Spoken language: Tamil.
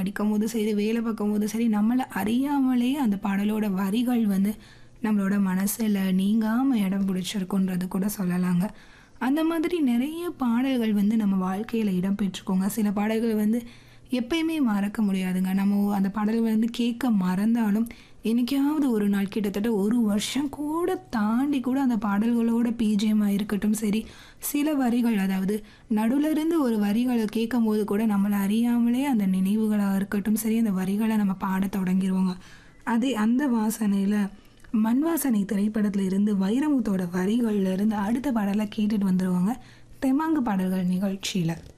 படிக்கும் போது சரி வேலை பார்க்கும் போது சரி நம்மளை அறியாமலே அந்த பாடலோட வரிகள் வந்து நம்மளோட மனசில் நீங்காமல் இடம் பிடிச்சிருக்குன்றது கூட சொல்லலாங்க அந்த மாதிரி நிறைய பாடல்கள் வந்து நம்ம வாழ்க்கையில் இடம் பெற்றுக்கோங்க சில பாடல்கள் வந்து எப்பயுமே மறக்க முடியாதுங்க நம்ம அந்த பாடல்கள் வந்து கேட்க மறந்தாலும் என்னைக்காவது ஒரு நாள் கிட்டத்தட்ட ஒரு வருஷம் கூட தாண்டி கூட அந்த பாடல்களோட பிஜிஎம்மாக இருக்கட்டும் சரி சில வரிகள் அதாவது நடுவுல இருந்து ஒரு வரிகளை கேட்கும் போது கூட நம்மளை அறியாமலே அந்த நினைவுகளாக இருக்கட்டும் சரி அந்த வரிகளை நம்ம பாட தொடங்கிடுவோங்க அதே அந்த வாசனையில் மண் வாசனை திரைப்படத்துல இருந்து வைரமுத்தோட வரிகள்ல இருந்து அடுத்த பாடலை கேட்டுட்டு வந்துருவாங்க தெமாங்கு பாடல்கள் நிகழ்ச்சியில்